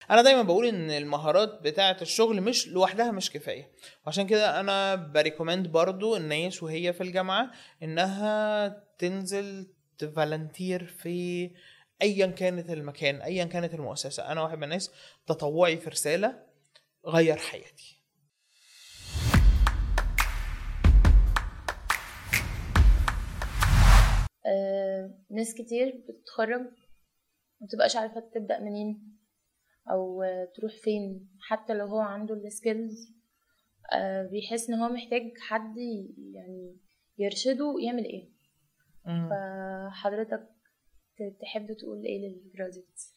انا دايما بقول ان المهارات بتاعه الشغل مش لوحدها مش كفايه وعشان كده انا بريكومند برضو الناس وهي في الجامعه انها تنزل تفالنتير في ايا كانت المكان ايا كانت المؤسسه انا واحد من الناس تطوعي في رساله غير حياتي آه، ناس كتير بتتخرج متبقاش عارفة تبدأ منين أو آه، تروح فين حتى لو هو عنده السكيلز بيحس ان هو محتاج حد ي- يعني يرشده يعمل ايه مم. فحضرتك ت- تحب تقول ايه للجراديوتس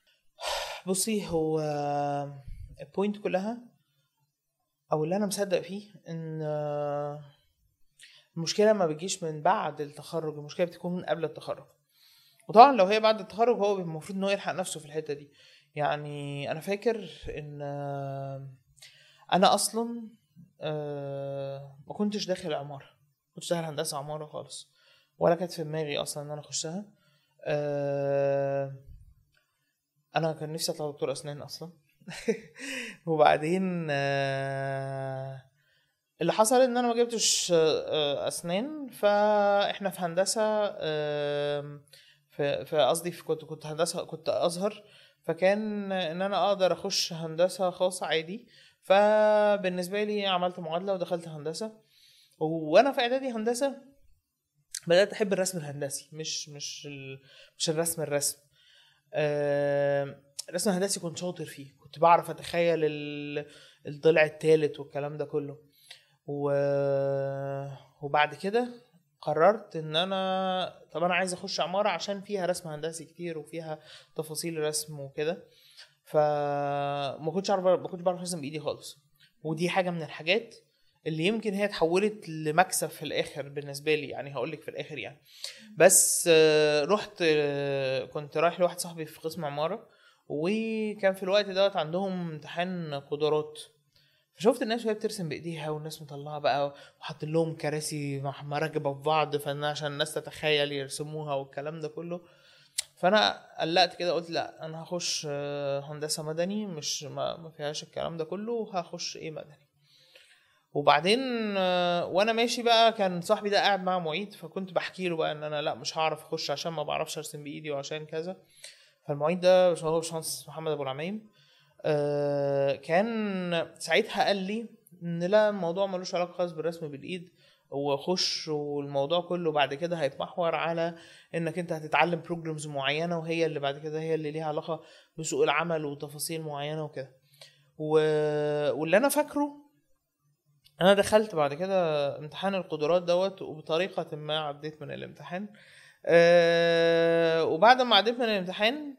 بصي هو البوينت كلها او اللي انا مصدق فيه ان المشكله ما بتجيش من بعد التخرج المشكله بتكون من قبل التخرج وطبعا لو هي بعد التخرج هو المفروض ان هو يلحق نفسه في الحته دي يعني انا فاكر ان انا اصلا آه، ما كنتش داخل عماره ما كنتش داخل هندسه عماره خالص ولا كانت في دماغي اصلا ان انا اخشها آه، انا كان نفسي اطلع دكتور اسنان اصلا وبعدين آه، اللي حصل ان انا ما جبتش آه، اسنان فاحنا في هندسه آم، في في قصدي في كنت كنت هندسه كنت ازهر فكان ان انا اقدر اخش هندسه خاصه عادي فبالنسبه لي عملت معادله ودخلت هندسه وانا في اعدادي هندسه بدات احب الرسم الهندسي مش مش ال... مش الرسم الرسم آم، الرسم الهندسي كنت شاطر فيه كنت بعرف اتخيل ال- الضلع الثالث والكلام ده كله و... وبعد كده قررت ان انا طب انا عايز اخش عماره عشان فيها رسم هندسي كتير وفيها تفاصيل رسم وكده فما كنتش عارف ما كنتش بعرف ارسم بايدي خالص ودي حاجه من الحاجات اللي يمكن هي اتحولت لمكسب في الاخر بالنسبه لي يعني هقول لك في الاخر يعني بس آه، رحت آه، كنت رايح لواحد صاحبي في قسم عماره وكان في الوقت دوت عندهم امتحان قدرات فشفت الناس وهي بترسم بايديها والناس مطلعه بقى وحاطين لهم كراسي مع- مراكبه في بعض فان عشان الناس تتخيل يرسموها والكلام ده كله فانا قلقت كده قلت لا انا هخش آه، هندسه مدني مش ما ما فيهاش الكلام ده كله وهخش ايه مدني وبعدين آه، وانا ماشي بقى كان صاحبي ده قاعد مع معيد فكنت بحكي له بقى ان انا لا مش هعرف اخش عشان ما بعرفش ارسم بايدي وعشان كذا فالمعيد ده هو باشمهندس محمد ابو العمايم آه، كان ساعتها قال لي ان لا الموضوع ملوش علاقه خالص بالرسم بالايد وخش والموضوع كله بعد كده هيتمحور على انك انت هتتعلم بروجرامز معينه وهي اللي بعد كده هي اللي ليها علاقه بسوق العمل وتفاصيل معينه وكده و... واللي انا فاكره انا دخلت بعد كده امتحان القدرات دوت وبطريقه ما عديت من الامتحان أه وبعد ما عديت من الامتحان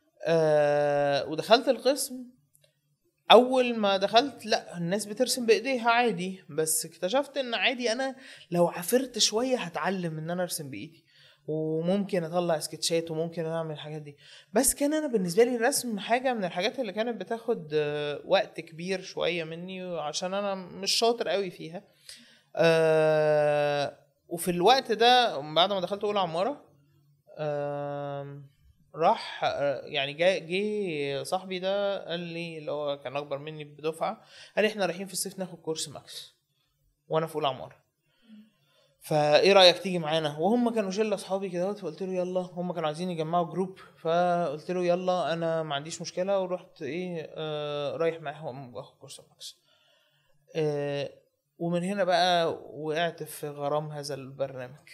أه ودخلت القسم اول ما دخلت لا الناس بترسم بايديها عادي بس اكتشفت ان عادي انا لو عافرت شويه هتعلم ان انا ارسم بايدي وممكن اطلع سكتشات وممكن اعمل الحاجات دي بس كان انا بالنسبه لي الرسم حاجه من الحاجات اللي كانت بتاخد آه، وقت كبير شويه مني عشان انا مش شاطر قوي فيها آه، وفي الوقت ده بعد ما دخلت اولى عماره آم، راح آه، يعني جاي جه صاحبي ده قال لي اللي هو كان اكبر مني بدفعه قال لي احنا رايحين في الصيف ناخد كورس ماكس وانا في اولى عماره فايه رايك تيجي معانا وهم كانوا شله اصحابي كده فقلت له يلا هم كانوا عايزين يجمعوا جروب فقلت له يلا انا ما عنديش مشكله ورحت ايه آه رايح معاهم واخد كورس ماكس آه ومن هنا بقى وقعت في غرام هذا البرنامج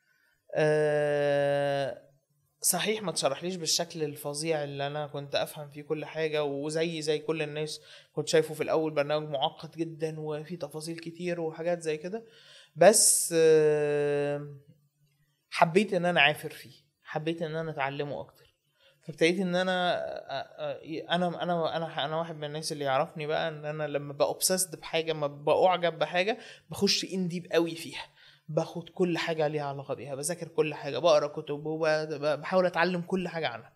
آه صحيح ما تشرحليش بالشكل الفظيع اللي انا كنت افهم فيه كل حاجه وزي زي كل الناس كنت شايفه في الاول برنامج معقد جدا وفيه تفاصيل كتير وحاجات زي كده بس آه، حبيت ان انا عافر فيه حبيت ان انا اتعلمه اكتر فابتديت ان انا آه، آه، انا انا انا انا واحد من الناس اللي يعرفني بقى ان انا لما ببقى اوبسيسد بحاجه ما بأعجب بحاجه بخش انديب قوي فيها باخد كل حاجه ليها علاقه بيها بذاكر كل حاجه بقرا كتب وبحاول اتعلم كل حاجه عنها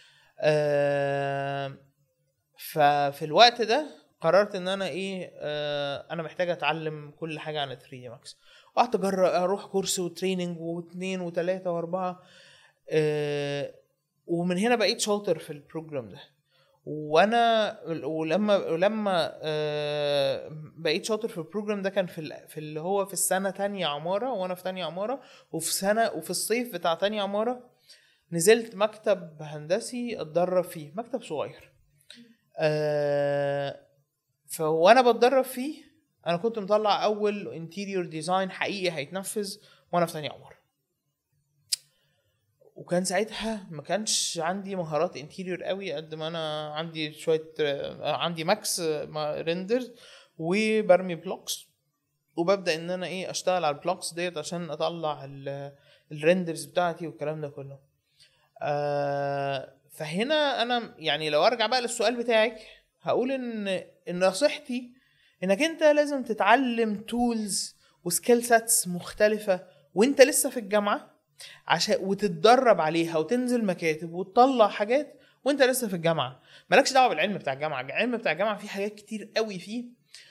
آه، ففي الوقت ده قررت ان انا ايه آه انا محتاج اتعلم كل حاجه عن 3 دي ماكس قعدت اجرب اروح كورس وتريننج واثنين وثلاثه واربعه آه ومن هنا بقيت شاطر في البروجرام ده وانا ولما ولما آه، بقيت شاطر في البروجرام ده كان في ال- في اللي هو في السنه تانية عماره وانا في تانية عماره وفي سنه وفي الصيف بتاع تانية عماره نزلت مكتب هندسي اتدرب فيه مكتب صغير آه فوانا بتدرب فيه انا كنت مطلع اول انتيريور ديزاين حقيقي هيتنفذ وانا في تانية عماره وكان ساعتها ما كانش عندي مهارات انتيريور قوي قد ما انا عندي شويه آه، عندي ماكس ريندر وبرمي بلوكس وببدا ان انا ايه اشتغل على البلوكس ديت عشان اطلع الريندرز بتاعتي والكلام ده كله آه فهنا انا يعني لو ارجع بقى للسؤال بتاعك هقول ان ان نصيحتي انك انت لازم تتعلم تولز وسكيل سيتس مختلفه وانت لسه في الجامعه عشان وتتدرب عليها وتنزل مكاتب وتطلع حاجات وانت لسه في الجامعه مالكش دعوه بالعلم بتاع الجامعه العلم بتاع الجامعه فيه حاجات كتير قوي فيه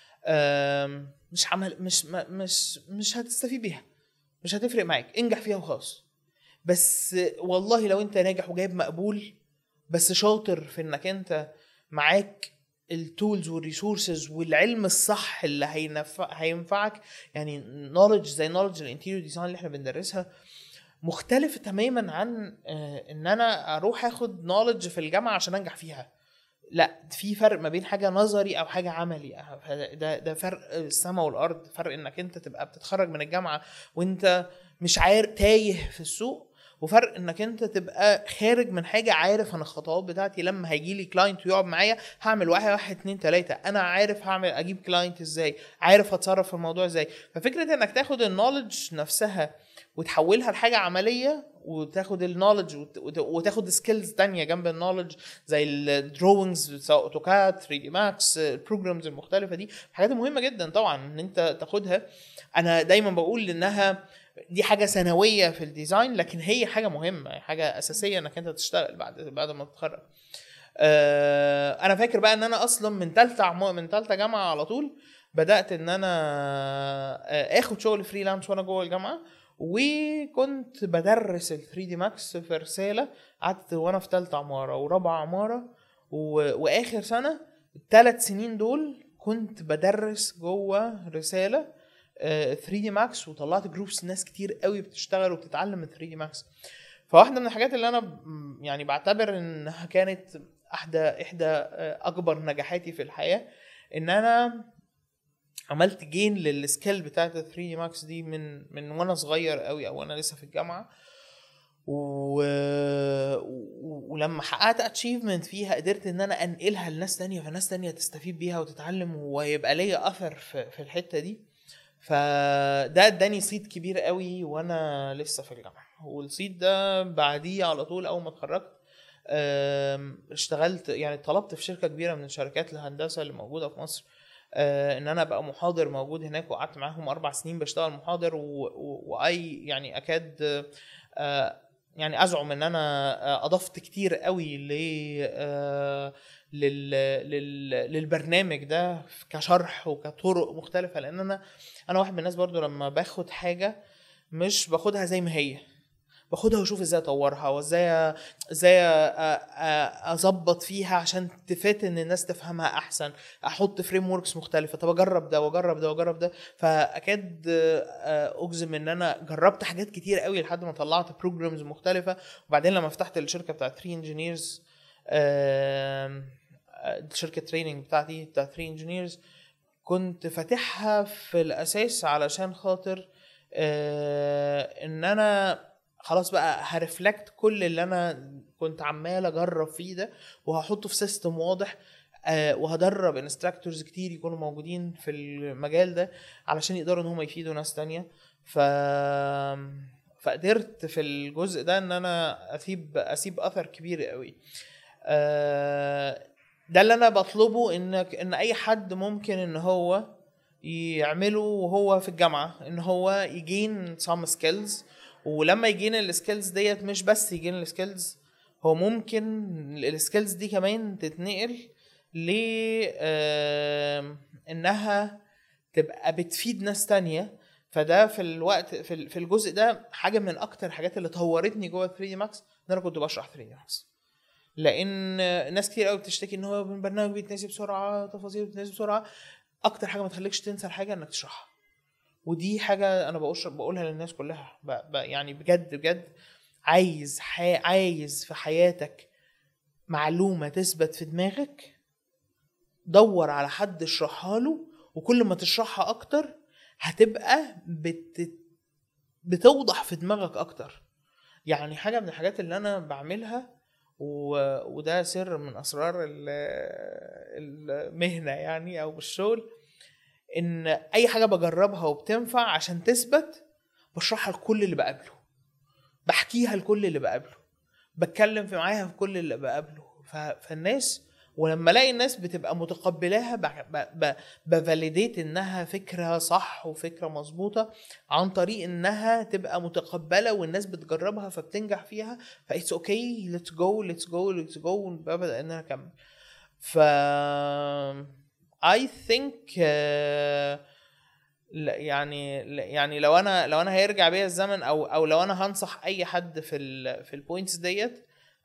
آم، مش عمل مش ما- مش مش هتستفيد بيها مش هتفرق معاك انجح فيها وخلاص بس والله لو انت ناجح وجايب مقبول بس شاطر في انك انت معاك التولز والريسورسز والعلم الصح اللي هينفع هينفعك يعني نولج زي نولج الانتيريور ديزاين اللي احنا بندرسها مختلف تماما عن آه، ان انا اروح اخد نولج في الجامعه عشان انجح فيها لا في فرق ما بين حاجه نظري او حاجه عملي ده ده فرق السماء والارض فرق انك انت تبقى بتتخرج من الجامعه وانت مش عارف تايه في السوق وفرق انك انت تبقى خارج من حاجه عارف انا الخطوات بتاعتي لما هيجي لي كلاينت ويقعد معايا هعمل واحد واحد اتنين تلاته انا عارف هعمل اجيب كلاينت ازاي عارف اتصرف في الموضوع ازاي ففكره انك تاخد النولج نفسها وتحولها لحاجه عمليه وتاخد النولج وتاخد سكيلز تانية جنب النولج زي الدروينجز سواء اوتوكاد 3 دي ماكس البروجرامز المختلفه دي حاجات مهمه جدا طبعا ان انت تاخدها انا دايما بقول انها دي حاجه ثانويه في الديزاين لكن هي حاجه مهمه حاجه اساسيه انك انت تشتغل بعد بعد ما تتخرج آه، انا فاكر بقى ان انا اصلا من ثالثه عمو... من ثالثه جامعه على طول بدات ان انا آه، اخد شغل فريلانس وانا جوه الجامعه وكنت بدرس ال 3 دي ماكس في رساله قعدت وانا في ثالثه عماره ورابعه عماره و... واخر سنه الثلاث سنين دول كنت بدرس جوه رساله 3 دي ماكس وطلعت جروبس ناس كتير قوي بتشتغل وبتتعلم من 3 دي ماكس فواحده من الحاجات اللي انا ب- يعني بعتبر انها كانت احدى احدى آه، اكبر نجاحاتي في الحياه ان انا عملت جين للسكيل بتاعت ال 3 دي ماكس دي من من وانا صغير قوي او انا لسه في الجامعه و... و... ولما حققت اتشيفمنت فيها قدرت ان انا انقلها لناس تانية فناس تانية تستفيد بيها وتتعلم ويبقى ليا اثر في, في الحته دي فده اداني صيت كبير قوي وانا لسه في الجامعه والصيت ده بعديه على طول اول ما اتخرجت أم، اشتغلت يعني طلبت في شركه كبيره من شركات الهندسه اللي موجوده في مصر آه، ان انا ابقى محاضر موجود هناك وقعدت معاهم اربع سنين بشتغل محاضر و- و- واي يعني اكاد آه، يعني ازعم ان انا آه، اضفت كتير قوي ل آه، لل... لل... للبرنامج ده كشرح وكطرق مختلفه لان انا انا واحد من الناس برضو لما باخد حاجه مش باخدها زي ما هي باخدها واشوف ازاي اطورها وازاي ازاي أ- أ- اظبط فيها عشان تفات ان الناس تفهمها احسن احط فريم وركس مختلفه طب اجرب ده واجرب ده واجرب ده فاكاد آه، اجزم ان انا جربت حاجات كتير قوي لحد ما طلعت بروجرامز مختلفه وبعدين لما فتحت الشركه بتاعت 3 انجينيرز الشركه تريننج بتاعتي بتاع 3 انجينيرز كنت فاتحها في الاساس علشان خاطر آه، ان انا خلاص بقى هرفلكت كل اللي انا كنت عمال اجرب فيه ده وهحطه في سيستم واضح آه، وهدرب انستراكتورز كتير يكونوا موجودين في المجال ده علشان يقدروا ان هم يفيدوا ناس تانية ف فقدرت في الجزء ده ان انا اسيب اسيب اثر كبير قوي آه، ده اللي انا بطلبه انك ان اي حد ممكن ان هو يعمله وهو في الجامعه ان هو يجين سام سكيلز ولما يجين السكيلز ديت مش بس يجين السكيلز هو ممكن السكيلز دي كمان تتنقل ل آم، انها تبقى بتفيد ناس تانية فده في الوقت في ال- في الجزء ده حاجه من اكتر الحاجات اللي طورتني جوه 3 دي ماكس ان انا كنت بشرح 3 دي ماكس لان ناس كتير قوي بتشتكي ان هو البرنامج بيتنسي بسرعه تفاصيل بتتنسي بسرعه اكتر حاجه ما تخليكش تنسى الحاجه انك تشرحها ودي حاجه انا بقول بقولها للناس كلها ب... ب... يعني بجد بجد عايز حي... عايز في حياتك معلومه تثبت في دماغك دور على حد اشرحها له وكل ما تشرحها اكتر هتبقى بت... بتوضح في دماغك اكتر يعني حاجه من الحاجات اللي انا بعملها و... وده سر من اسرار ال- المهنه يعني او الشغل ان اي حاجه بجربها وبتنفع عشان تثبت بشرحها لكل اللي بقابله بحكيها لكل اللي بقابله بتكلم في معاها في كل اللي بقابله ف... فالناس ولما الاقي الناس بتبقى متقبلاها ب... ب... بفاليديت انها فكره صح وفكره مظبوطه عن طريق انها تبقى متقبله والناس بتجربها فبتنجح فيها فايتس اوكي ليتس جو ليتس جو ليتس جو ببدا ان انا اكمل ف I think uh, لا يعني لا- يعني لو انا لو انا هيرجع بيا الزمن او او لو انا هنصح اي حد في ال في البوينتس ديت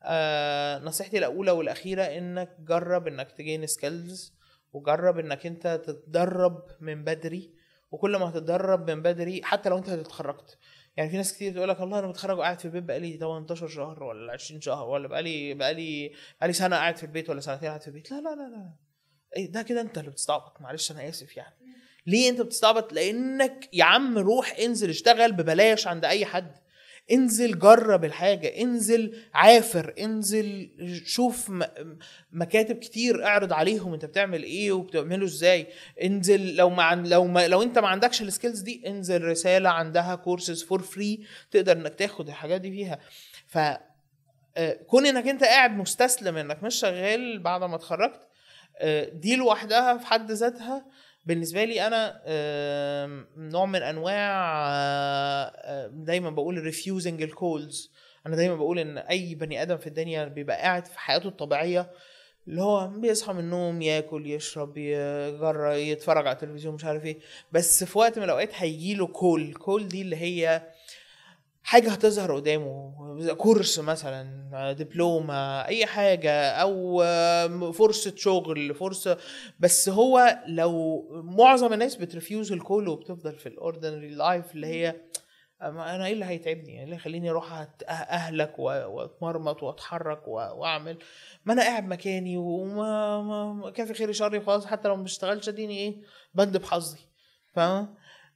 آه نصيحتي الاولى والاخيره انك جرب انك تجين سكيلز وجرب انك انت تتدرب من بدري وكل ما هتتدرب من بدري حتى لو انت اتخرجت يعني في ناس كتير تقول لك والله انا متخرج وقاعد في البيت بقالي 18 شهر ولا 20 شهر ولا بقالي بقالي بقالي سنه قاعد في البيت ولا سنتين قاعد في البيت لا لا لا لا ايه ده كده انت اللي بتستعبط معلش انا اسف يعني ليه انت بتستعبط لانك يا عم روح انزل اشتغل ببلاش عند اي حد انزل جرب الحاجة انزل عافر انزل شوف م- مكاتب كتير اعرض عليهم انت بتعمل ايه وبتعمله ازاي انزل لو ما عن لو ما لو انت ما عندكش السكيلز دي انزل رسالة عندها كورسز فور فري تقدر انك تاخد الحاجات دي فيها ف آه، كون انك انت قاعد مستسلم انك مش شغال بعد ما اتخرجت آه، دي لوحدها في حد ذاتها بالنسبه لي انا آم، نوع من انواع آه، آه، دايما بقول ريفيوزنج الكولز انا دايما بقول ان اي بني ادم في الدنيا بيبقى قاعد في حياته الطبيعيه اللي هو بيصحى من النوم ياكل يشرب يجرى يتفرج على التلفزيون مش عارف ايه بس في وقت من الاوقات هيجيله كول كول دي اللي هي حاجة هتظهر قدامه كورس مثلا دبلومة أي حاجة أو آم، فرصة شغل فرصة بس هو لو معظم الناس بترفيوز الكول وبتفضل في الاوردينري لايف اللي هي أما انا ايه اللي هيتعبني ايه اللي يخليني اروح أت- اهلك و- واتمرمط واتحرك و- واعمل ما انا قاعد مكاني وما ما- ما- كافي خيري شري خلاص حتى لو ما بشتغلش اديني ايه بند بحظي فاهم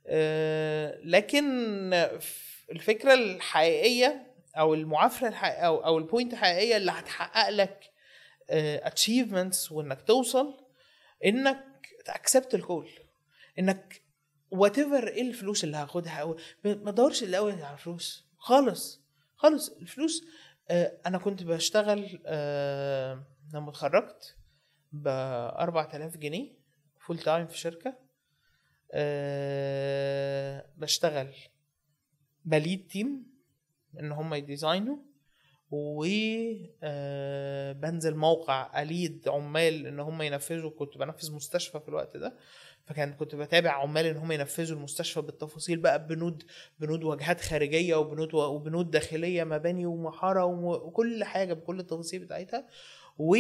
آه لكن الفكره الحقيقيه او المعافره الحقيقيه او او البوينت الحقيقيه اللي هتحقق لك اتشيفمنتس وانك توصل انك تاكسبت الكول انك وات ايفر ايه الفلوس اللي هاخدها او ما تدورش الاول على الفلوس خالص خالص الفلوس آه انا كنت بشتغل آه لما اتخرجت ب 4000 جنيه فول تايم في شركه آه بشتغل بليد تيم ان هم يديزاينوا وبنزل موقع اليد عمال ان هم ينفذوا كنت بنفذ مستشفى في الوقت ده فكان كنت بتابع عمال ان هم ينفذوا المستشفى بالتفاصيل بقى بنود بنود واجهات خارجيه وبنود وبنود داخليه مباني ومحاره وم- وكل حاجه بكل التفاصيل بتاعتها و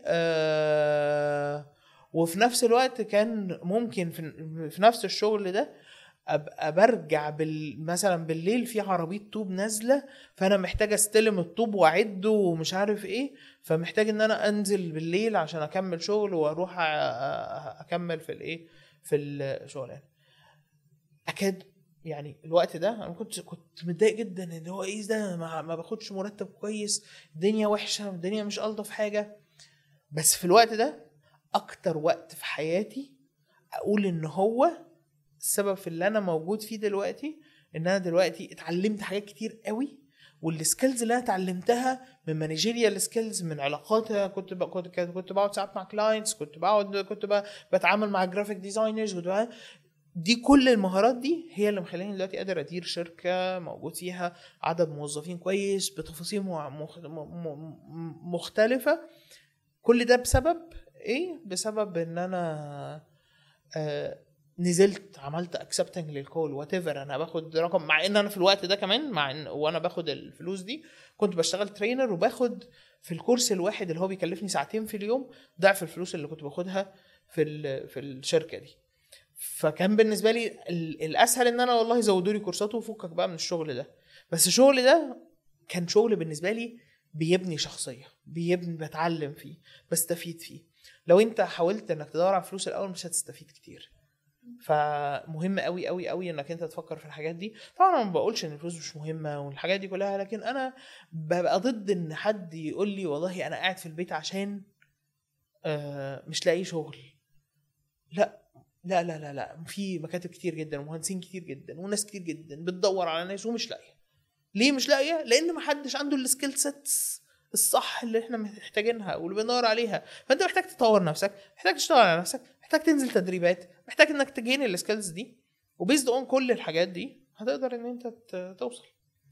آه، وفي نفس الوقت كان ممكن في, في نفس الشغل ده ابقى برجع بال... مثلا بالليل في عربيه طوب نازله فانا محتاج استلم الطوب واعده ومش عارف ايه فمحتاج ان انا انزل بالليل عشان اكمل شغل واروح أ- أ- اكمل في الايه في الشغلانه اكاد يعني الوقت ده انا كنت كنت متضايق جدا ان هو ايه ده ما, ما باخدش مرتب كويس الدنيا وحشه الدنيا مش الطف حاجه بس في الوقت ده اكتر وقت في حياتي اقول ان هو السبب في اللي انا موجود فيه دلوقتي ان انا دلوقتي اتعلمت حاجات كتير قوي والسكيلز اللي انا اتعلمتها من مانجيريال سكيلز من علاقات كنت ب... كنت كنت بقعد ساعات مع كلاينتس كنت بقعد كنت ب... بتعامل مع جرافيك ديزاينرز كنت بقعد... دي كل المهارات دي هي اللي مخليني دلوقتي قادر ادير شركه موجود فيها عدد موظفين كويس بتفاصيل مع- مخ... م... م... مختلفه كل ده بسبب ايه بسبب ان انا آه نزلت عملت اكسبتنج للكول وات ايفر انا باخد رقم مع ان انا في الوقت ده كمان مع ان وانا باخد الفلوس دي كنت بشتغل ترينر وباخد في الكورس الواحد اللي هو بيكلفني ساعتين في اليوم ضعف الفلوس اللي كنت باخدها في ال- في الشركه دي فكان بالنسبه لي ال- الاسهل ان انا والله زودوا لي كورسات وفكك بقى من الشغل ده بس الشغل ده كان شغل بالنسبه لي بيبني شخصيه بيبني بتعلم فيه بستفيد فيه لو انت حاولت انك تدور على فلوس الاول مش هتستفيد كتير فمهم قوي قوي قوي انك انت تفكر في الحاجات دي طبعا انا ما بقولش ان الفلوس مش مهمه والحاجات دي كلها لكن انا ببقى ضد ان حد يقول لي والله انا قاعد في البيت عشان آه مش لاقي شغل لا لا لا لا لا في مكاتب كتير جدا ومهندسين كتير جدا وناس كتير جدا بتدور على ناس ومش لاقيه ليه مش لاقيه لان محدش عنده السكيل سيتس الصح اللي احنا محتاجينها واللي بندور عليها فانت محتاج تطور نفسك محتاج تشتغل على نفسك محتاج تنزل تدريبات محتاج انك تجين السكيلز دي وبيزد اون كل الحاجات دي هتقدر ان انت ت- توصل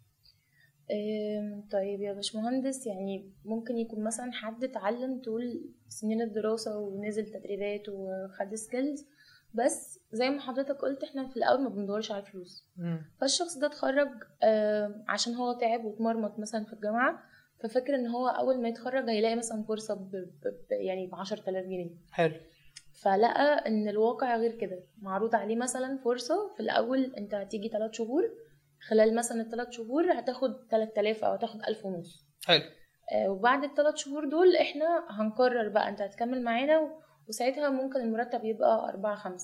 أم، طيب يا باشمهندس يعني ممكن يكون مثلا حد اتعلم طول سنين الدراسة ونزل تدريبات وخد سكيلز بس زي ما حضرتك قلت احنا في الأول ما بندورش على الفلوس مم. فالشخص ده اتخرج آم، عشان هو تعب واتمرمط مثلا في الجامعة ففكر ان هو أول ما يتخرج هيلاقي مثلا فرصة ب... ب... ب... يعني بعشرة آلاف جنيه حلو فلقى ان الواقع غير كده معروض عليه مثلا فرصة في الأول انت هتيجي تلات شهور خلال مثلا التلات شهور هتاخد تلات آلاف أو هتاخد ألف ونص حلو آه، وبعد الثلاث شهور دول احنا هنقرر بقى انت هتكمل معانا و- وساعتها ممكن المرتب يبقى أربعة خمسة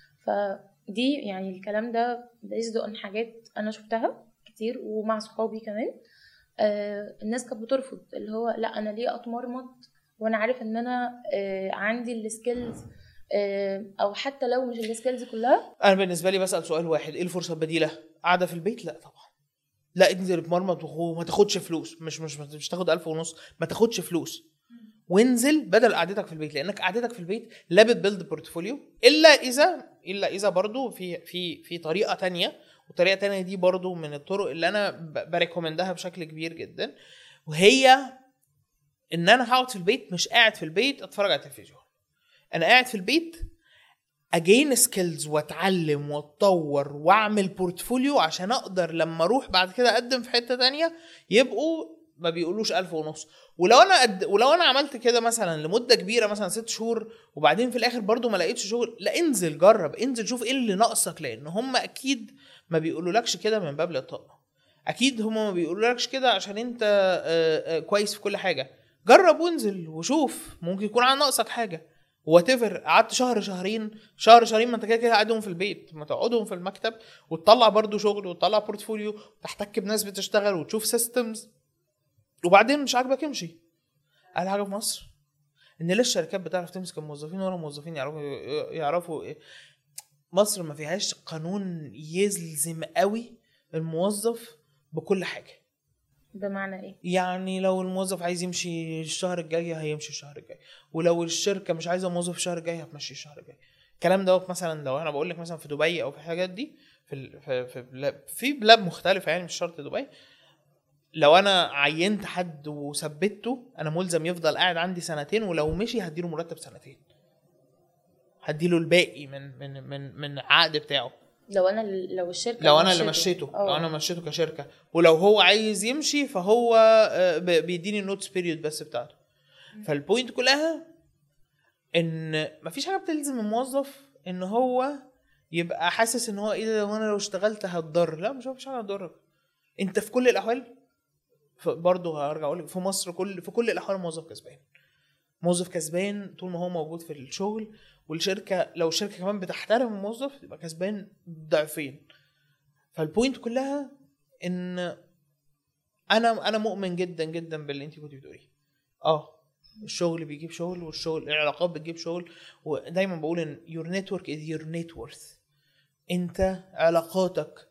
فدي يعني الكلام ده بيزد عن حاجات أنا شفتها كتير ومع صحابي كمان آه، الناس كانت بترفض اللي هو لا أنا ليه أتمرمط وأنا عارف إن أنا آه، عندي السكيلز أو حتى لو مش السكيلز كلها انا بالنسبه لي بسال سؤال واحد ايه الفرصه البديله قاعده في البيت لا طبعا لا انزل اتمرمط وما تاخدش فلوس مش مش مش تاخد ألف ونص ما تاخدش فلوس وانزل بدل قعدتك في البيت لانك قعدتك في البيت لا بتبيلد بورتفوليو الا اذا الا اذا برضو في في في طريقه تانية والطريقه التانية دي برضو من الطرق اللي انا ب- بريكومندها بشكل كبير جدا وهي ان انا هقعد في البيت مش قاعد في البيت اتفرج على التلفزيون انا قاعد في البيت اجين سكيلز واتعلم واتطور واعمل بورتفوليو عشان اقدر لما اروح بعد كده اقدم في حته تانية يبقوا ما بيقولوش ألف ونص ولو انا قد... ولو انا عملت كده مثلا لمده كبيره مثلا ست شهور وبعدين في الاخر برضو ما لقيتش شغل لا انزل جرب انزل شوف ايه اللي ناقصك لان هم اكيد ما بيقولولكش كده من باب الإطاءة اكيد هم ما بيقولولكش كده عشان انت آه، آه، كويس في كل حاجه جرب وانزل وشوف ممكن يكون عن ناقصك حاجه وات ايفر قعدت شهر شهرين شهر شهرين ما انت كده كده قاعدهم في البيت ما تقعدهم في المكتب وتطلع برضو شغل وتطلع بورتفوليو وتحتك بناس بتشتغل وتشوف سيستمز وبعدين مش عاجبك امشي احلى حاجه في مصر ان ليه الشركات بتعرف تمسك الموظفين ولا الموظفين يعرفوا يعرفوا إيه؟ مصر ما فيهاش قانون يلزم قوي الموظف بكل حاجه بمعنى ايه يعني لو الموظف عايز يمشي الشهر الجاي هيمشي الشهر الجاي ولو الشركه مش عايزه موظف الشهر الجاي هتمشي الشهر الجاي الكلام دوت مثلا لو انا بقول لك مثلا في دبي او في الحاجات دي في ال- في في بلاد, في بلاد مختلفه يعني مش شرط دبي لو انا عينت حد وثبته انا ملزم يفضل قاعد عندي سنتين ولو مشي هديله مرتب سنتين هديله الباقي من من من من العقد بتاعه لو انا لو الشركه لو انا اللي مشيته أه. لو انا مشيته كشركه ولو هو عايز يمشي فهو آه، ب- بيديني النوتس بيريود بس بتاعته فالبوينت كلها ان مفيش حاجه بتلزم الموظف ان هو يبقى حاسس ان هو ايه ده وانا لو اشتغلت هتضر لا مش مفيش حاجه هتضرك انت في كل الاحوال ف- برضه هرجع اقول لك في مصر كل في كل الاحوال الموظف كسبان موظف كسبان طول ما هو موجود في الشغل والشركه لو الشركه كمان بتحترم الموظف يبقى كسبان ضعفين فالبوينت كلها ان انا انا مؤمن جدا جدا باللي انت كنت بتقوليه اه الشغل بيجيب شغل والشغل العلاقات بتجيب شغل ودايما بقول ان your network is your net worth انت علاقاتك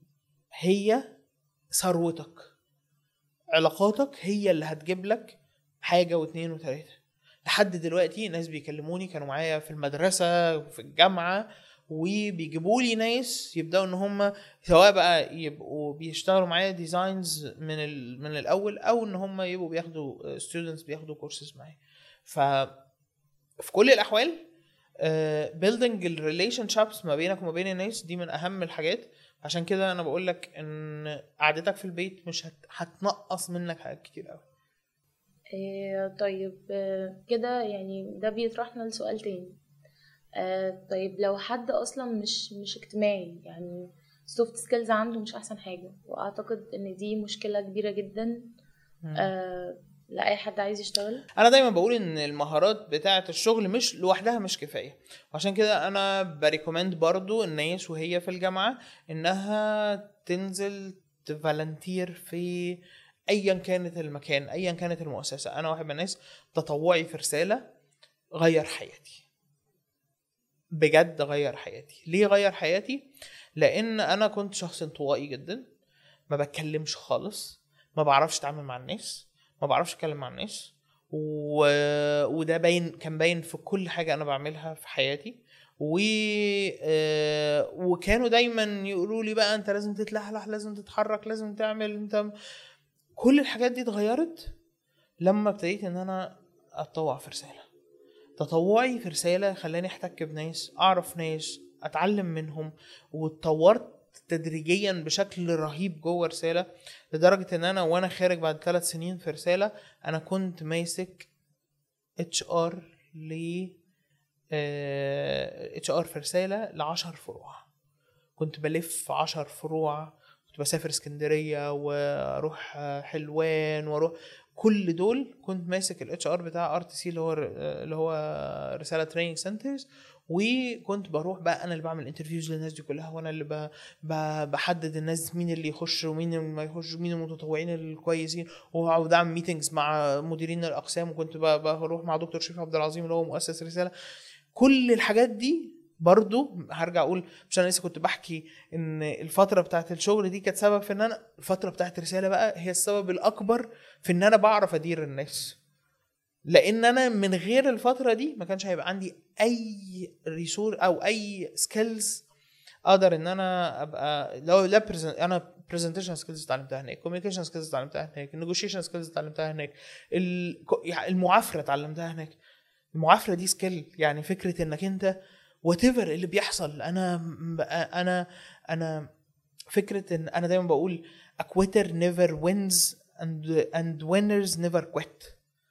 هي ثروتك علاقاتك هي اللي هتجيب لك حاجه واثنين وثلاثه لحد دلوقتي ناس بيكلموني كانوا معايا في المدرسه وفي الجامعه وبيجيبوا لي ناس يبداوا ان هم سواء بقى يبقوا بيشتغلوا معايا ديزاينز من ال- من الاول او ان هم يبقوا بياخدوا ستودنتس بياخدوا كورسز معايا ف في كل الاحوال بيلدينج الريليشن شيبس ما بينك وما بين الناس دي من اهم الحاجات عشان كده انا بقول لك ان قعدتك في البيت مش هت... هتنقص منك حاجات كتير قوي إيه طيب آه، كده يعني ده بيطرحنا لسؤال تاني آه، طيب لو حد اصلا مش مش اجتماعي يعني سوفت سكيلز عنده مش احسن حاجه واعتقد ان دي مشكله كبيره جدا آه، لاي حد عايز يشتغل انا دايما بقول ان المهارات بتاعه الشغل مش لوحدها مش كفايه وعشان كده انا بريكومند برضو الناس وهي في الجامعه انها تنزل تفالنتير في ايا كانت المكان ايا كانت المؤسسه انا واحد من الناس تطوعي في رساله غير حياتي بجد غير حياتي ليه غير حياتي لان انا كنت شخص انطوائي جدا ما بتكلمش خالص ما بعرفش اتعامل مع الناس ما بعرفش اتكلم مع الناس و... وده باين كان باين في كل حاجه انا بعملها في حياتي و آه، وكانوا دايما يقولوا لي بقى انت لازم تتلحلح لازم تتحرك لازم تعمل انت كل الحاجات دي اتغيرت لما ابتديت ان انا اتطوع في رساله تطوعي في رساله خلاني احتك بناس اعرف ناس اتعلم منهم واتطورت تدريجيا بشكل رهيب جوه رساله لدرجه ان انا وانا خارج بعد ثلاث سنين في رساله انا كنت ماسك اتش ار ل اتش ار في رساله ل 10 فروع كنت بلف 10 فروع كنت بسافر اسكندريه واروح حلوان واروح كل دول كنت ماسك الاتش ار بتاع ار تي سي اللي هو اللي هو رساله تريننج سنترز وكنت بروح بقى انا اللي بعمل انترفيوز للناس دي كلها وانا اللي ب... ب... بحدد الناس مين اللي يخش ومين اللي ما يخش ومين المتطوعين الكويسين واقعد اعمل ميتنجز مع مديرين الاقسام وكنت ب... بروح مع دكتور شريف عبد العظيم اللي هو مؤسس رساله كل الحاجات دي برضو هرجع اقول مش انا لسه كنت بحكي ان الفتره بتاعت الشغل دي كانت سبب في ان انا الفتره بتاعت رساله بقى هي السبب الاكبر في ان انا بعرف ادير الناس لان انا من غير الفتره دي ما كانش هيبقى عندي اي ريسور او اي سكيلز اقدر ان انا ابقى لو لا present- انا برزنتيشن سكيلز اتعلمتها هناك كوميونيكيشن سكيلز اتعلمتها هناك النيجوشيشن سكيلز اتعلمتها هناك ال- يعني المعافره اتعلمتها هناك المعافره دي سكيل يعني فكره انك انت وات اللي بيحصل انا انا انا فكره ان انا دايما بقول a quitter never wins and and winners never quit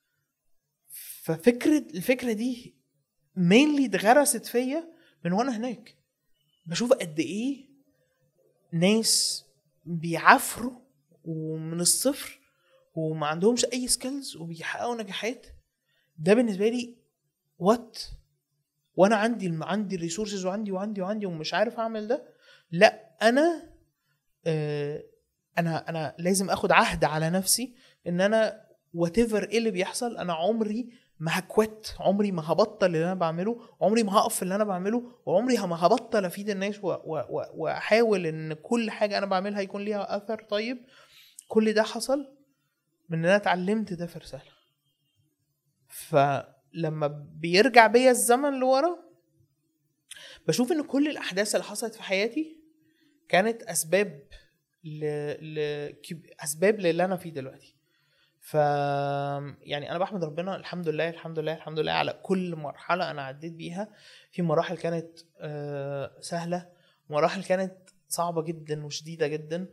ففكره الفكره دي مينلي اتغرست فيا من وانا هناك بشوف قد ايه ناس بيعافروا ومن الصفر وما عندهمش اي سكيلز وبيحققوا نجاحات ده بالنسبه لي وات وانا عندي عندي الريسورسز وعندي وعندي وعندي ومش عارف اعمل ده لا انا آه انا انا لازم اخد عهد على نفسي ان انا وات ايه اللي بيحصل انا عمري ما هكوت عمري ما هبطل اللي انا بعمله عمري ما هقف في اللي انا بعمله وعمري ما هبطل افيد الناس و- و- و- واحاول ان كل حاجه انا بعملها يكون ليها اثر طيب كل ده حصل من ان انا اتعلمت ده في رساله فلما بيرجع بيا الزمن لورا بشوف ان كل الاحداث اللي حصلت في حياتي كانت اسباب ل... ل... كب- اسباب للي انا فيه دلوقتي ف يعني انا بحمد ربنا الحمد لله الحمد لله الحمد لله على كل مرحله انا عديت بيها في مراحل كانت آه، سهله مراحل كانت صعبه جدا وشديده جدا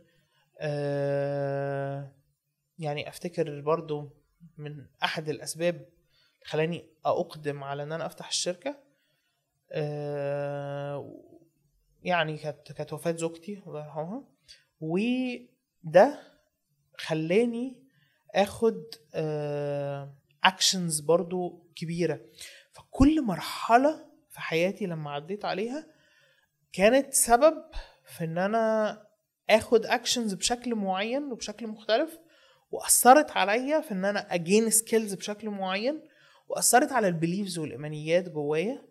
آه، يعني افتكر برضو من احد الاسباب اللي خلاني اقدم على ان انا افتح الشركه آه، يعني كانت كانت وفاه زوجتي الله يرحمها وده خلاني اخد اكشنز برضو كبيره فكل مرحله في حياتي لما عديت عليها كانت سبب في ان انا اخد اكشنز بشكل معين وبشكل مختلف واثرت عليا في ان انا اجين سكيلز بشكل معين واثرت على البيليفز والايمانيات جوايا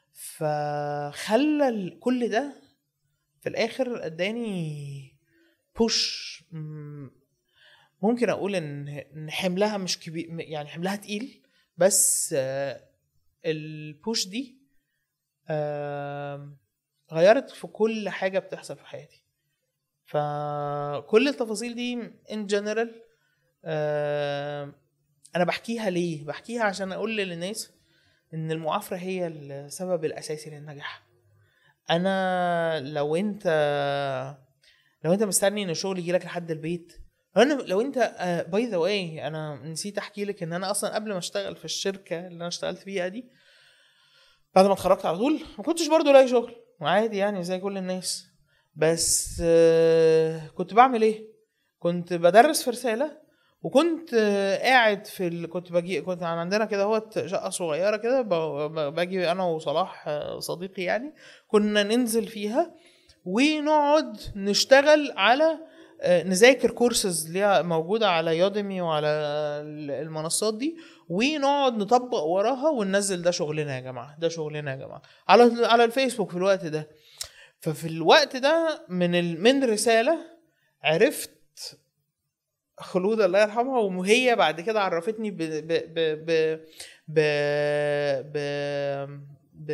فخلى ال- كل ده في الاخر اداني بوش ممكن اقول ان ان حملها مش كبير يعني حملها تقيل بس آه، البوش دي آم، غيرت في كل حاجه بتحصل في حياتي فكل التفاصيل دي ان جنرال انا بحكيها ليه بحكيها عشان اقول للناس ان المعافره هي السبب الاساسي للنجاح انا لو انت لو انت مستني ان الشغل يجيلك لحد البيت انا لو انت باي ذا واي انا نسيت احكي لك ان انا اصلا قبل ما اشتغل في الشركه اللي انا اشتغلت فيها دي بعد ما اتخرجت على طول ما كنتش برضو لاقي شغل عادي يعني زي كل الناس بس آه، كنت بعمل ايه كنت بدرس في رساله وكنت آه، قاعد في ال... كنت باجي كنت عندنا كده هو شقه صغيره كده ب... ب- باجي انا وصلاح آه، صديقي يعني كنا ننزل فيها ونقعد نشتغل على آه، نذاكر كورسز ليها موجوده على يوديمي وعلى ال- المنصات دي ونقعد نطبق وراها وننزل ده شغلنا يا جماعه ده شغلنا يا جماعه على على الفيسبوك في الوقت ده ففي الوقت ده من ال... من رساله عرفت خلود الله يرحمها وهي بعد كده عرفتني ب ب ب ب ب ب, ب...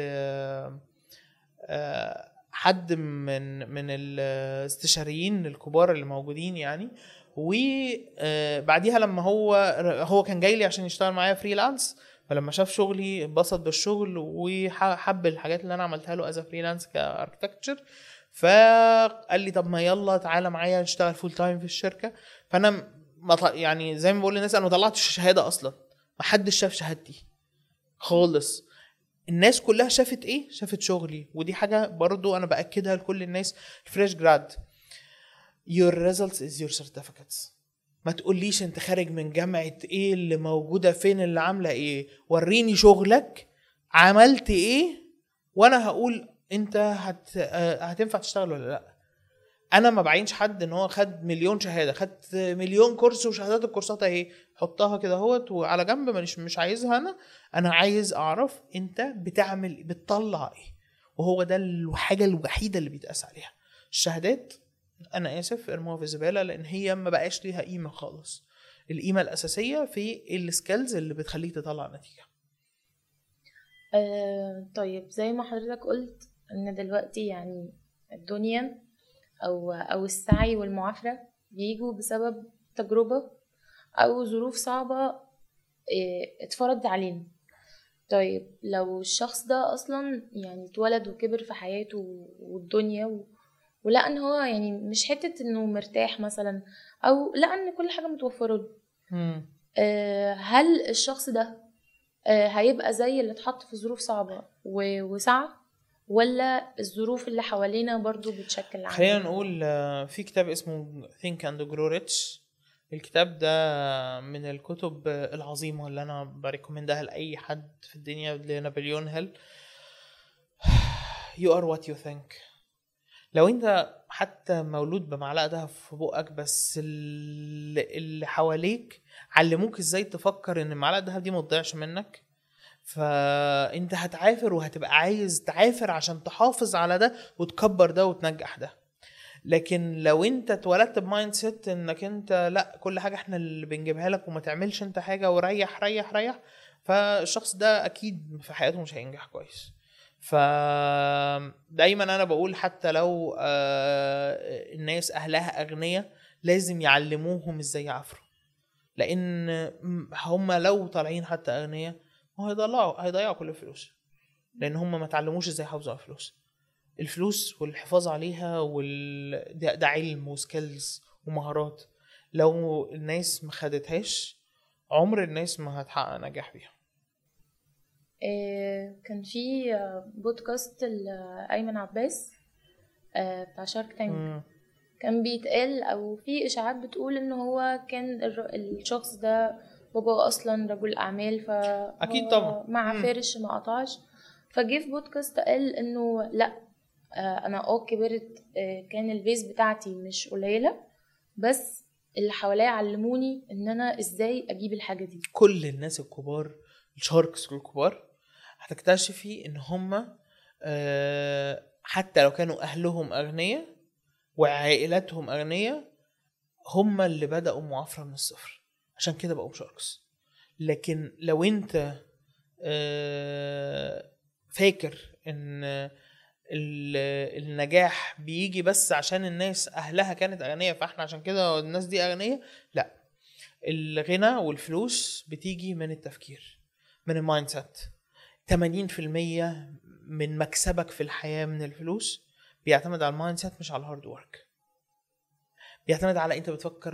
آه، حد من من الاستشاريين الكبار اللي موجودين يعني وبعديها لما هو هو كان جاي لي عشان يشتغل معايا فريلانس فلما شاف شغلي اتبسط بالشغل وحب الحاجات اللي انا عملتها له از فريلانس كاركتكتشر فقال لي طب ما يلا تعالى معايا نشتغل فول تايم في الشركه فانا ما ط- يعني زي ما بقول للناس انا ما طلعتش شهاده اصلا ما حدش شاف شهادتي خالص الناس كلها شافت ايه شافت شغلي ودي حاجه برضو انا باكدها لكل الناس الفريش جراد your results is your certificates ما تقوليش انت خارج من جامعة ايه اللي موجودة فين اللي عاملة ايه وريني شغلك عملت ايه وانا هقول انت هت... آه، هتنفع تشتغل ولا لا انا ما بعينش حد ان هو خد مليون شهاده خد مليون كورس وشهادات الكورسات اهي حطها كده اهوت وعلى جنب مش مش عايزها انا انا عايز اعرف انت بتعمل بتطلع ايه وهو ده الحاجه الوحيده اللي بيتقاس عليها الشهادات انا اسف ارموها في الزباله لان هي ما بقاش ليها قيمه خالص القيمه الاساسيه في السكيلز اللي بتخليك تطلع نتيجه آه طيب زي ما حضرتك قلت ان دلوقتي يعني الدنيا او او السعي والمعافرة بيجوا بسبب تجربة او ظروف صعبة آه، اتفرض علينا طيب لو الشخص ده اصلا يعني اتولد وكبر في حياته والدنيا و... ولقى ان هو يعني مش حتة انه مرتاح مثلا او لقى ان كل حاجة متوفرة له مم. آه، هل الشخص ده آه، هيبقى زي اللي اتحط في ظروف صعبة و- وسعى ولا الظروف اللي حوالينا برضو بتشكل عنه خلينا نقول آه، في كتاب اسمه Think and Grow Rich الكتاب ده من الكتب العظيمة اللي أنا بريكومندها لأي حد في الدنيا لنابليون هيل You are what you think لو انت حتى مولود بمعلقة دهب في بقك بس اللي اللي حواليك علموك ازاي تفكر ان المعلقة الدهب دي ما تضيعش منك فانت هتعافر وهتبقى عايز تعافر عشان تحافظ على ده وتكبر ده وتنجح ده لكن لو انت اتولدت بمايند سيت انك انت لا كل حاجه احنا اللي بنجيبها لك وما تعملش انت حاجه وريح ريح ريح فالشخص ده اكيد في حياته مش هينجح كويس ف دايما انا بقول حتى لو آه، الناس اهلها اغنياء لازم يعلموهم ازاي يعافروا لان هم لو طالعين حتى اغنياء هو هيضيعوا هيضيعوا كل الفلوس لان هم ما اتعلموش ازاي يحافظوا على الفلوس الفلوس والحفاظ عليها وال... ده, ده علم وسكيلز ومهارات لو الناس ما خدتهاش عمر الناس ما هتحقق نجاح بيها آه، كان في آه، بودكاست لأيمن عباس آه، بتاع شارك تانك مم. كان بيتقال او في اشاعات بتقول ان هو كان الر- الشخص ده بابا اصلا رجل اعمال ف أكيد طبعا. مع مم. فارش ما قطعش فجه في بودكاست قال انه لا آه، انا اه كبرت آه، كان البيز بتاعتي مش قليله بس اللي حواليا علموني ان انا ازاي اجيب الحاجه دي كل الناس الكبار الشاركس الكبار هتكتشفي ان هم حتى لو كانوا اهلهم اغنياء وعائلاتهم اغنياء هم اللي بدأوا معافرة من الصفر عشان كده بقوا شاركس لكن لو انت آه، فاكر ان ال- النجاح بيجي بس عشان الناس اهلها كانت اغنياء فاحنا عشان كده الناس دي اغنياء لا الغنى والفلوس بتيجي من التفكير من المايند سيت 80% من مكسبك في الحياه من الفلوس بيعتمد على المايند سيت مش على الهارد ورك بيعتمد على انت بتفكر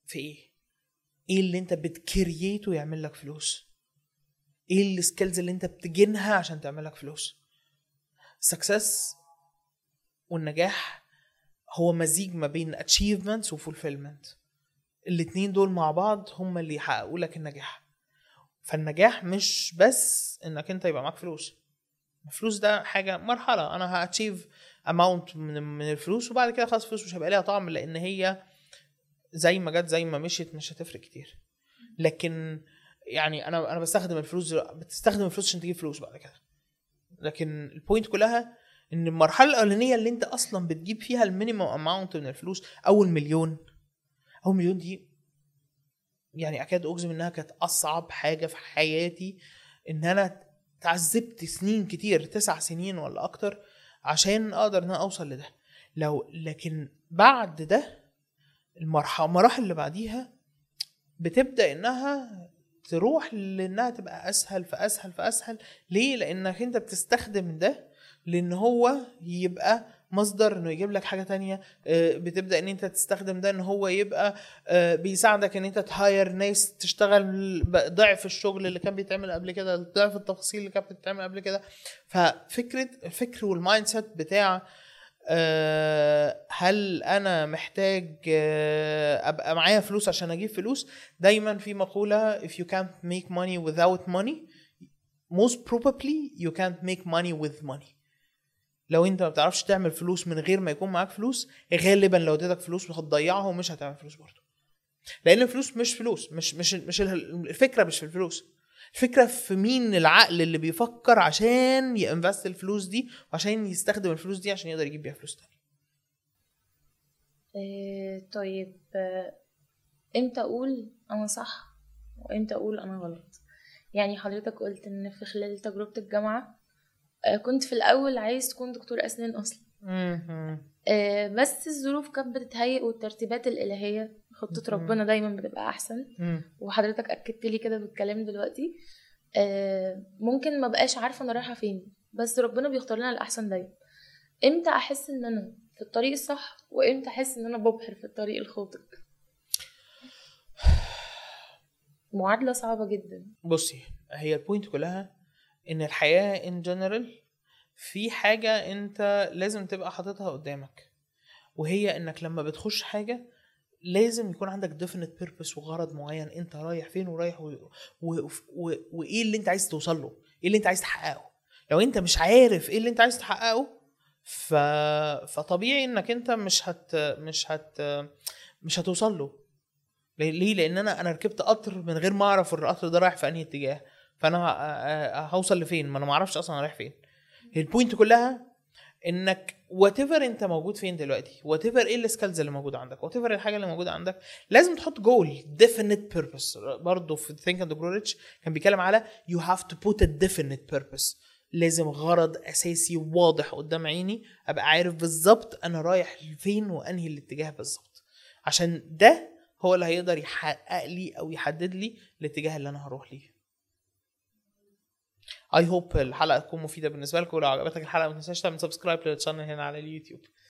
في ايه ايه اللي انت بتكريته يعمل لك فلوس ايه السكيلز اللي انت بتجنها عشان تعمل لك فلوس السكسس والنجاح هو مزيج ما بين achievements و fulfillment الاتنين دول مع بعض هم اللي يحققوا لك النجاح فالنجاح مش بس انك انت يبقى معاك فلوس الفلوس ده حاجة مرحلة انا هاتشيف اماونت من, من الفلوس وبعد كده خلاص الفلوس مش هيبقى ليها طعم لان هي زي ما جت زي ما مشيت مش هتفرق كتير لكن يعني انا انا بستخدم الفلوس بتستخدم الفلوس عشان تجيب فلوس بعد كده لكن البوينت كلها ان المرحله الاولانيه اللي انت اصلا بتجيب فيها المينيمم اماونت من الفلوس اول مليون اول مليون دي يعني اكاد اجزم انها كانت اصعب حاجه في حياتي ان انا تعذبت سنين كتير تسع سنين ولا اكتر عشان اقدر ان انا اوصل لده لو لكن بعد ده المرحله المراحل اللي بعديها بتبدا انها تروح لانها تبقى اسهل فاسهل فاسهل ليه لانك انت بتستخدم ده لان هو يبقى مصدر انه يجيب لك حاجه تانية آه، بتبدا ان انت تستخدم ده ان هو يبقى آه، بيساعدك ان انت تهاير ناس تشتغل ضعف الشغل اللي كان بيتعمل قبل كده ضعف التفاصيل اللي كانت بتتعمل قبل كده ففكره الفكر والمايند سيت بتاع آه، هل انا محتاج ابقى معايا فلوس عشان اجيب فلوس دايما في مقوله if you can't make money without money most probably you can't make money with money لو انت ما بتعرفش تعمل فلوس من غير ما يكون معاك فلوس غالبا لو اديتك فلوس هتضيعها ومش هتعمل فلوس برضه لان الفلوس مش فلوس مش مش مش الفكره مش في الفلوس الفكره في مين العقل اللي بيفكر عشان ينفست الفلوس دي وعشان يستخدم الفلوس دي عشان يقدر يجيب بيها فلوس تانية إيه طيب امتى اقول انا صح وامتى اقول انا غلط يعني حضرتك قلت ان في خلال تجربه الجامعه آه، كنت في الاول عايز تكون دكتور اسنان اصلا آه، بس الظروف كانت بتتهيئ والترتيبات الالهيه خطه ربنا دايما بتبقى احسن وحضرتك اكدت لي كده بالكلام دلوقتي آه، ممكن ما بقاش عارفه انا رايحه فين بس ربنا بيختار لنا الاحسن دايما امتى احس ان انا في الطريق الصح وامتى احس ان انا ببحر في الطريق الخاطئ معادله صعبه جدا بصي هي البوينت كلها ان الحياه ان جنرال في حاجه انت لازم تبقى حاططها قدامك وهي انك لما بتخش حاجه لازم يكون عندك ديفينيت بيربس وغرض معين انت رايح فين ورايح و... و... و... وايه اللي انت عايز توصل له ايه اللي انت عايز تحققه لو انت مش عارف ايه اللي انت عايز تحققه ف... فطبيعي انك انت مش هت مش هت مش هتوصل له ليه لان انا انا ركبت قطر من غير ما اعرف القطر ده رايح في انهي اتجاه فانا هوصل لفين ما انا ما اعرفش اصلا انا رايح فين البوينت كلها انك وات ايفر انت موجود فين دلوقتي وات ايفر ايه السكيلز اللي موجوده عندك وات ايفر الحاجه اللي موجوده عندك لازم تحط جول ديفينيت بيربس برضه في ثينك اند جرو ريتش كان بيتكلم على يو هاف تو بوت ا ديفينيت بيربس لازم غرض اساسي واضح قدام عيني ابقى عارف بالظبط انا رايح فين وانهي الاتجاه بالظبط عشان ده هو اللي هيقدر يحقق لي او يحدد لي الاتجاه اللي انا هروح ليه اي هوب الحلقه تكون مفيده بالنسبه لكم ولو عجبتك الحلقه ما تنساش تعمل سبسكرايب للشانل هنا على اليوتيوب